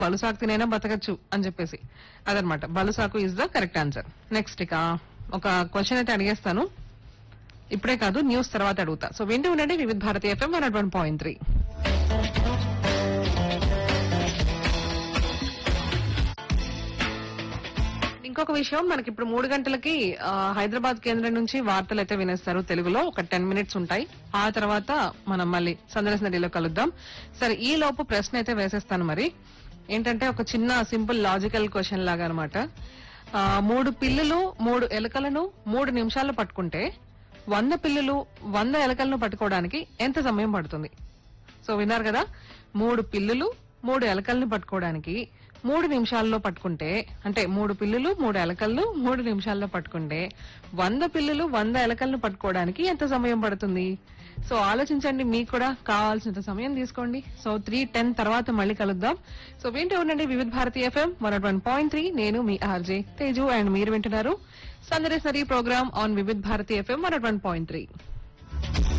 బలుసాకు తినైనా బతకచ్చు అని చెప్పేసి అదనమాట బలుసాకు is the correct answer next ఇక ఒక క్వశ్చన్ అయితే అడిగేస్తాను ఇప్పుడే కాదు న్యూస్ తర్వాత అడుగుతా సో వింటూ ఉండండి Vividh Bharati FM one one point three ఇంకొక విషయం మనకి ఇప్పుడు మూడు గంటలకి ఆ, హైదరాబాద్ కేంద్రం నుంచి వార్తలు అయితే వినేస్తారు తెలుగులో ఒక టెన్ మినిట్స్ ఉంటాయి ఆ తర్వాత మనం మళ్ళీ సందర్శన నదిలో కలుద్దాం సరే ఈ లోపు ప్రశ్న అయితే వేసేస్తాను మరి ఏంటంటే ఒక చిన్న సింపుల్ లాజికల్ క్వశ్చన్ లాగా అనమాట మూడు పిల్లులు మూడు ఎలుకలను మూడు నిమిషాల్లో పట్టుకుంటే వంద పిల్లులు వంద ఎలుకలను పట్టుకోవడానికి ఎంత సమయం పడుతుంది సో విన్నారు కదా మూడు పిల్లులు మూడు ఎలకల్ని పట్టుకోవడానికి మూడు నిమిషాల్లో పట్టుకుంటే అంటే మూడు పిల్లులు మూడు ఎలకలను మూడు నిమిషాల్లో పట్టుకుంటే వంద పిల్లులు వంద ఎలకలను పట్టుకోవడానికి ఎంత సమయం పడుతుంది సో ఆలోచించండి మీకు కూడా కావాల్సినంత సమయం తీసుకోండి సో త్రీ టెన్ తర్వాత మళ్ళీ కలుద్దాం సో వింటూ ఉండండి Vividh Bharati FM one one point three నేను మీ ఆర్జే తేజు అండ్ మీరు వింటున్నారు సందర్శనరీ programme on Vividh Bharati FM one one point three